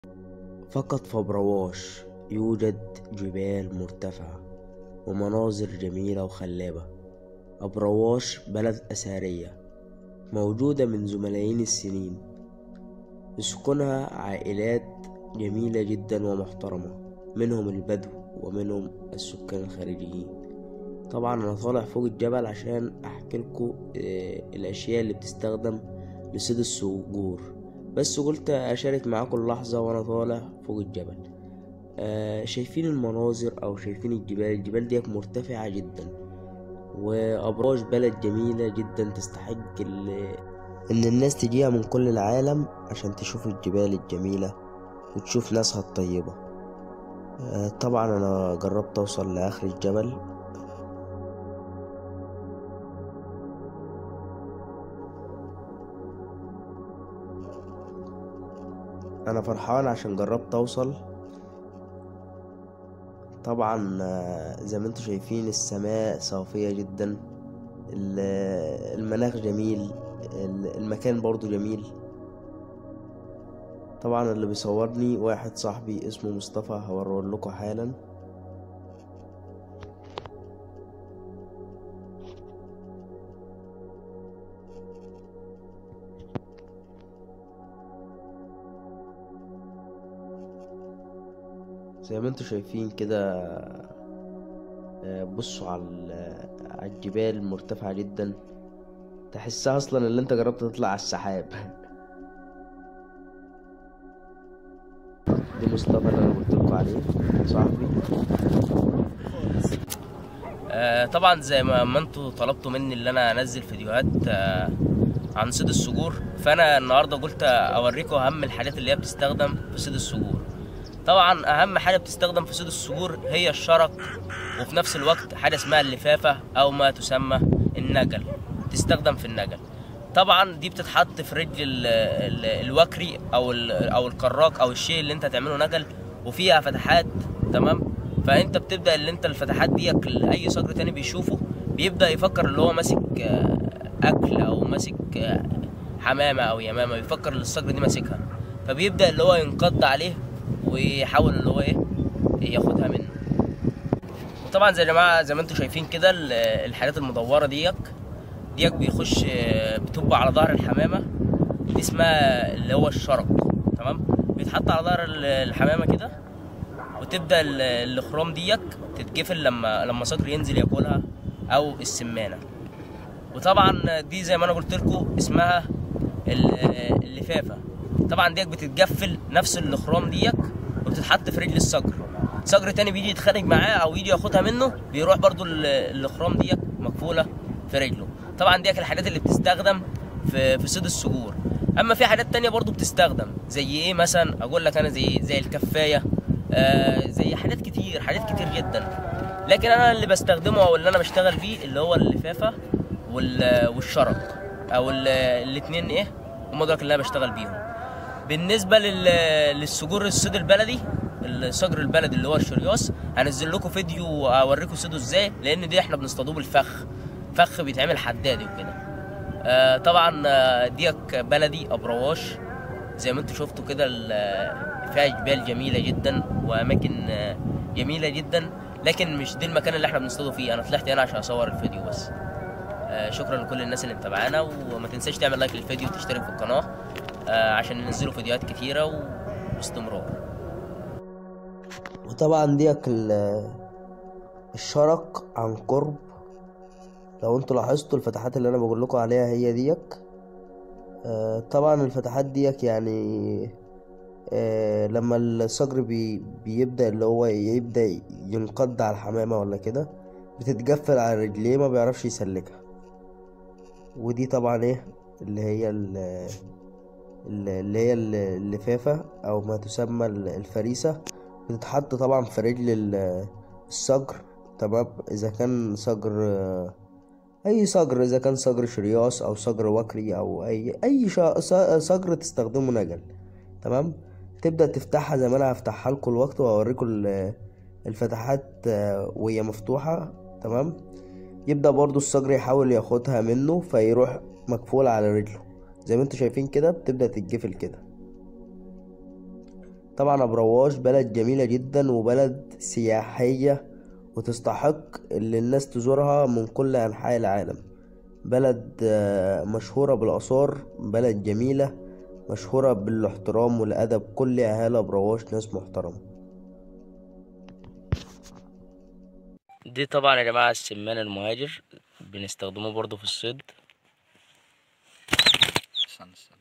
فقط في برواش يوجد جبال مرتفعة ومناظر جميلة وخلابة أبرواش بلد أثرية موجودة منذ ملايين السنين يسكنها عائلات جميلة جدا ومحترمة منهم البدو ومنهم السكان الخارجيين طبعا أنا طالع فوق الجبل عشان أحكي لكم الأشياء اللي بتستخدم لصيد الصقور بس قلت أشارك معاكم لحظة وأنا طالع فوق الجبل آه شايفين المناظر أو شايفين الجبال الجبال ديت مرتفعة جدا وأبراج بلد جميلة جدا تستحق إن الناس تجيها من كل العالم عشان تشوف الجبال الجميلة وتشوف ناسها الطيبة آه طبعا أنا جربت أوصل لآخر الجبل انا فرحان عشان جربت اوصل طبعا زي ما انتم شايفين السماء صافية جدا المناخ جميل المكان برضو جميل طبعا اللي بيصورني واحد صاحبي اسمه مصطفى هوريه لكم حالا زي ما انتم شايفين كده بصوا على الجبال المرتفعة جدا تحسها اصلا اللي انت جربت تطلع على السحاب دي مصطفى اللي انا قلت لكم عليه صاحبي آه طبعا زي ما ما انتوا طلبتوا مني اللي انا انزل فيديوهات آه عن صيد الصقور فانا النهارده قلت اوريكم اهم الحاجات اللي هي بتستخدم في صيد الصقور طبعا اهم حاجه بتستخدم في صيد الصقور هي الشرك وفي نفس الوقت حاجه اسمها اللفافه او ما تسمى النجل تستخدم في النجل طبعا دي بتتحط في رجل ال ال الوكري او او الكراك او الشيء اللي انت هتعمله نجل وفيها فتحات تمام فانت بتبدا اللي انت الفتحات دي اي صقر تاني بيشوفه بيبدا يفكر اللي هو ماسك اكل او ماسك حمامه او يمامه بيفكر ان الصقر دي ماسكها فبيبدا اللي هو ينقض عليه ويحاول اللي هو ايه ياخدها منه وطبعا زي يا جماعه زي ما انتم شايفين كده الحاجات المدوره ديك ديك بيخش بتبقى على ظهر الحمامه دي اسمها اللي هو الشرك تمام بيتحط على ظهر الحمامه كده وتبدا الاخرام ديك تتقفل لما لما صقر ينزل ياكلها او السمانه وطبعا دي زي ما انا قلت لكم اسمها اللفافه طبعا ديك بتتقفل نفس الاخرام ديك وبتتحط في رجل الصقر صقر تاني بيجي يتخانق معاه او يجي ياخدها منه بيروح برضو الاخرام ديك مقفوله في رجله طبعا ديك الحاجات اللي بتستخدم في في صيد الصقور اما في حاجات تانية برضو بتستخدم زي ايه مثلا اقول لك انا زي زي الكفايه آه زي حاجات كتير حاجات كتير جدا لكن انا اللي بستخدمه او اللي انا بشتغل بيه اللي هو اللفافه والشرك او الاثنين ايه هم دول اللي انا بشتغل بيهم بالنسبه للصقور الصيد البلدي الصقر البلدي اللي هو الشرياس هنزل لكم فيديو اوريكم صيده ازاي لان دي احنا بنصطادوه بالفخ فخ بيتعمل حدادي وكده آه طبعا ديك بلدي ابرواش زي ما انتم شفتوا كده فيها جبال جميله جدا واماكن جميله جدا لكن مش دي المكان اللي احنا بنصطادوا فيه انا طلعت هنا عشان اصور الفيديو بس آه شكرا لكل الناس اللي متابعانا وما تنساش تعمل لايك للفيديو وتشترك في القناه آه عشان ننزلوا فيديوهات كتيرة واستمرار وطبعا ديك الشرك عن قرب لو انتوا لاحظتوا الفتحات اللي انا بقول لكم عليها هي ديك آه طبعا الفتحات ديك يعني آه لما الصقر بي بيبدأ اللي هو يبدأ ينقض على الحمامة ولا كده بتتقفل على رجليه ما بيعرفش يسلكها ودي طبعا ايه اللي هي اللي هي اللفافة أو ما تسمى الفريسة بتتحط طبعا في رجل الصقر تمام إذا كان صقر أي صقر إذا كان صقر شرياس أو صقر وكري أو أي أي صقر تستخدمه نجل تمام تبدأ تفتحها زي ما أنا هفتحها لكم الوقت وأوريكم الفتحات وهي مفتوحة تمام يبدأ برضو الصقر يحاول ياخدها منه فيروح مقفول على رجله زي ما انتوا شايفين كده بتبدأ تتقفل كده طبعا أبرواش بلد جميلة جدا وبلد سياحية وتستحق اللي الناس تزورها من كل أنحاء العالم بلد آه، مشهورة بالآثار بلد جميلة مشهورة بالاحترام والأدب كل أهالي أبرواش ناس محترمة دي طبعا يا جماعة السمان المهاجر بنستخدمه برضو في الصيد استنى استنى